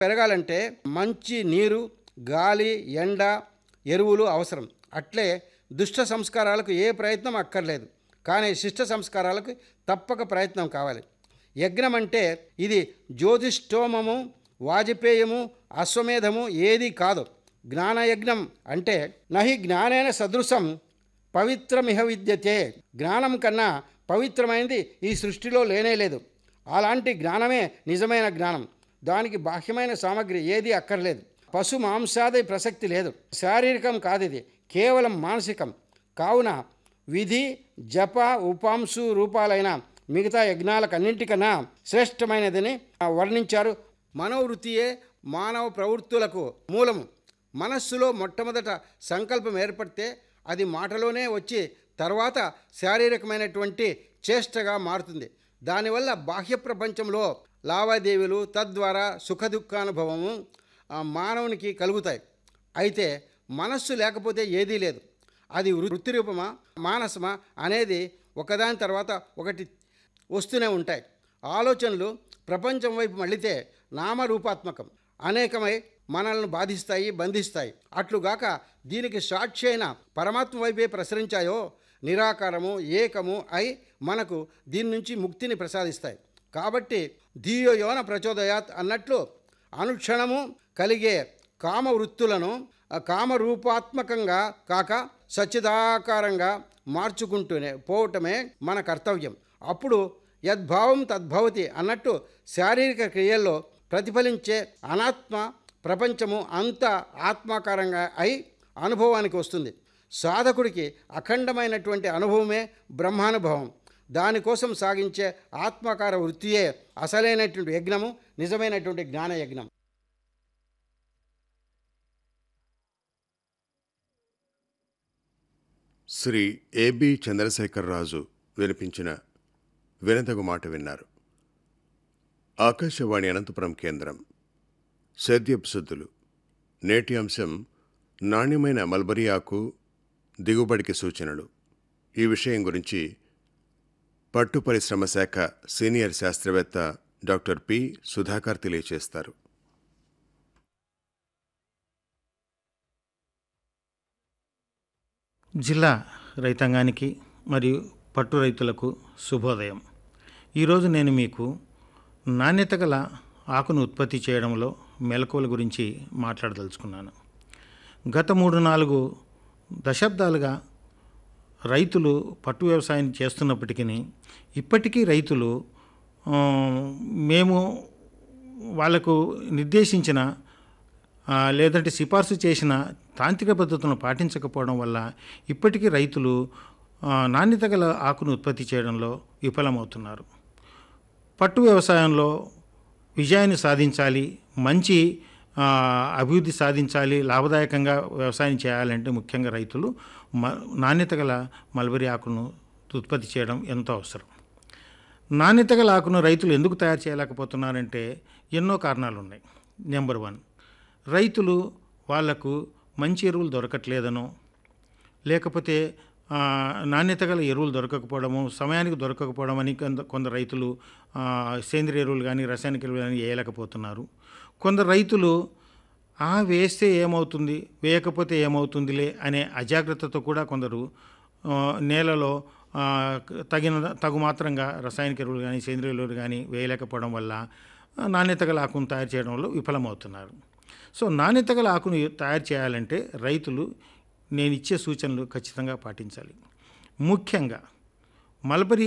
పెరగాలంటే మంచి నీరు గాలి ఎండ ఎరువులు అవసరం అట్లే దుష్ట సంస్కారాలకు ఏ ప్రయత్నం అక్కర్లేదు కానీ శిష్ట సంస్కారాలకు తప్పక ప్రయత్నం కావాలి యజ్ఞం అంటే ఇది జ్యోతిష్టోమము వాజపేయము అశ్వమేధము ఏది కాదు జ్ఞానయజ్ఞం అంటే నహి జ్ఞానేన సదృశం పవిత్రమిహ విద్యతే జ్ఞానం కన్నా పవిత్రమైనది ఈ సృష్టిలో లేనే లేదు అలాంటి జ్ఞానమే నిజమైన జ్ఞానం దానికి బాహ్యమైన సామగ్రి ఏది అక్కర్లేదు పశు మాంసాది ప్రసక్తి లేదు శారీరకం కాదు ఇది కేవలం మానసికం కావున విధి జప ఉపాంశు రూపాలైన మిగతా యజ్ఞాలకన్నింటికన్నా శ్రేష్టమైనదని వర్ణించారు మనోవృత్తియే మానవ ప్రవృత్తులకు మూలము మనస్సులో మొట్టమొదట సంకల్పం ఏర్పడితే అది మాటలోనే వచ్చి తర్వాత శారీరకమైనటువంటి చేష్టగా మారుతుంది దానివల్ల బాహ్య ప్రపంచంలో లావాదేవీలు తద్వారా సుఖదుఖానుభవము ఆ, మానవునికి కలుగుతాయి అయితే మనస్సు లేకపోతే ఏదీ లేదు అది వృత్తి రూపమా మానసమా అనేది ఒకదాని తర్వాత ఒకటి వస్తూనే ఉంటాయి ఆలోచనలు ప్రపంచం వైపు మళ్ళితే నామరూపాత్మకం అనేకమై మనల్ని బాధిస్తాయి బంధిస్తాయి అట్లుగాక దీనికి సాక్షి అయిన పరమాత్మ వైపే ప్రసరించాయో నిరాకారము ఏకము అయి మనకు దీని నుంచి ముక్తిని ప్రసాదిస్తాయి కాబట్టి ధీయో యోన ప్రచోదయాత్ అన్నట్లు అనుక్షణము కలిగే కామ వృత్తులను ఆ కామరూపాత్మకంగా కాక సచ్చిదాకారంగా మార్చుకుంటూనే పోవటమే మన కర్తవ్యం అప్పుడు యద్భావం తద్భవతి అన్నట్టు శారీరక క్రియల్లో ప్రతిఫలించే అనాత్మ ప్రపంచము అంత ఆత్మాకారంగా అయి అనుభవానికి వస్తుంది సాధకుడికి అఖండమైనటువంటి అనుభవమే బ్రహ్మానుభవం దానికోసం సాగించే ఆత్మకార వృత్తియే అసలైనటువంటి యజ్ఞము నిజమైనటువంటి జ్ఞాన యజ్ఞం శ్రీ ఏబి చంద్రశేఖరరాజు వినిపించిన వినతగు మాట విన్నారు ఆకాశవాణి అనంతపురం కేంద్రం సేద్యపు శుద్ధులు నేటి అంశం నాణ్యమైన మల్బరీ ఆకు దిగుబడికి సూచనలు ఈ విషయం గురించి పట్టు పరిశ్రమ శాఖ సీనియర్ శాస్త్రవేత్త డాక్టర్ పి సుధాకర్ తెలియచేస్తారు జిల్లా రైతాంగానికి మరియు పట్టు రైతులకు శుభోదయం ఈరోజు నేను మీకు నాణ్యత గల ఆకును ఉత్పత్తి చేయడంలో మెలకువల గురించి మాట్లాడదలుచుకున్నాను గత మూడు నాలుగు దశాబ్దాలుగా రైతులు పట్టు వ్యవసాయం చేస్తున్నప్పటికీ ఇప్పటికీ రైతులు ఆ, మేము వాళ్లకు నిర్దేశించిన ఆ, లేదంటే సిఫార్సు చేసిన తాంత్రిక పద్ధతులను పాటించకపోవడం వల్ల ఇప్పటికీ రైతులు ఆ, నాణ్యత గల ఆకును ఉత్పత్తి చేయడంలో విఫలమవుతున్నారు పట్టు వ్యవసాయంలో విజయాన్ని సాధించాలి మంచి ఆ, అభివృద్ధి సాధించాలి లాభదాయకంగా వ్యవసాయం చేయాలంటే ముఖ్యంగా రైతులు మ నాణ్యత గల మల్బరీ ఆకును ఉత్పత్తి చేయడం ఎంతో అవసరం నాణ్యత గల ఆకును రైతులు ఎందుకు తయారు చేయలేకపోతున్నారంటే ఎన్నో కారణాలు ఉన్నాయి నెంబర్ వన్ రైతులు వాళ్లకు మంచి ఎరువులు దొరకట్లేదనో లేకపోతే ఆ, నాణ్యత గల ఎరువులు దొరకకపోవడము సమయానికి దొరకకపోవడం అని కొంత కొందరు రైతులు ఆ, సేంద్రియ ఎరువులు కానీ రసాయనిక ఎరువులు కానీ వేయలేకపోతున్నారు కొందరు రైతులు ఆ వేస్తే ఏమవుతుంది వేయకపోతే ఏమవుతుందిలే అనే అజాగ్రత్తతో కూడా కొందరు ఆ, నేలలో ఆ, తగిన తగు మాత్రంగా రసాయనిక ఎరువులు కానీ సేంద్రియ ఎరువులు కానీ వేయలేకపోవడం వల్ల ఆ, నాణ్యత గల ఆకును తయారు చేయడంలో విఫలమవుతున్నారు సో నాణ్యత గల ఆకును తయారు చేయాలంటే రైతులు నేను ఇచ్చే సూచనలు ఖచ్చితంగా పాటించాలి ముఖ్యంగా మల్బరీ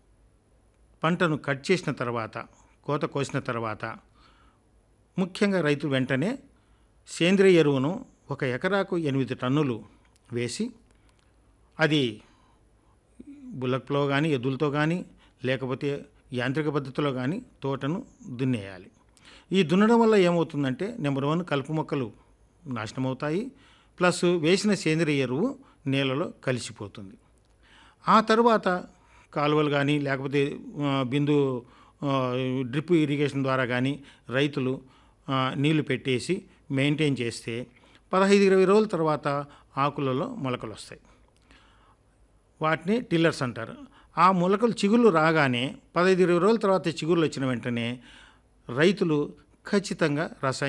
పంటను కట్ చేసిన తర్వాత కోత కోసిన తర్వాత ముఖ్యంగా రైతు వెంటనే సేంద్రియ ఎరువును ఒక ఎకరాకు ఎనిమిది టన్నులు వేసి అది బుల్లక్లో కానీ ఎద్దులతో కానీ లేకపోతే యాంత్రిక పద్ధతిలో కానీ తోటను దున్నేయాలి ఈ దున్నడం వల్ల ఏమవుతుందంటే నెంబర్ వన్ కలుపు మొక్కలు నాశనమవుతాయి ప్లస్ వేసిన సేంద్రియ ఎరువు నేలలో కలిసిపోతుంది ఆ తర్వాత కాలువలు కానీ లేకపోతే ఆ, బిందు ఆ, డ్రిప్ ఇరిగేషన్ ద్వారా కానీ రైతులు ఆ, నీళ్లు పెట్టేసి మెయింటైన్ చేస్తే పదహైదు ఇరవై రోజుల తర్వాత ఆకులలో మొలకలు వస్తాయి వాటిని టిల్లర్స్ అంటారు ఆ మొలకలు చిగుళ్ళు రాగానే పదహైదు ఇరవై రోజుల తర్వాత చిగుళ్ళు వచ్చిన వెంటనే రైతులు ఖచ్చితంగా రసాయన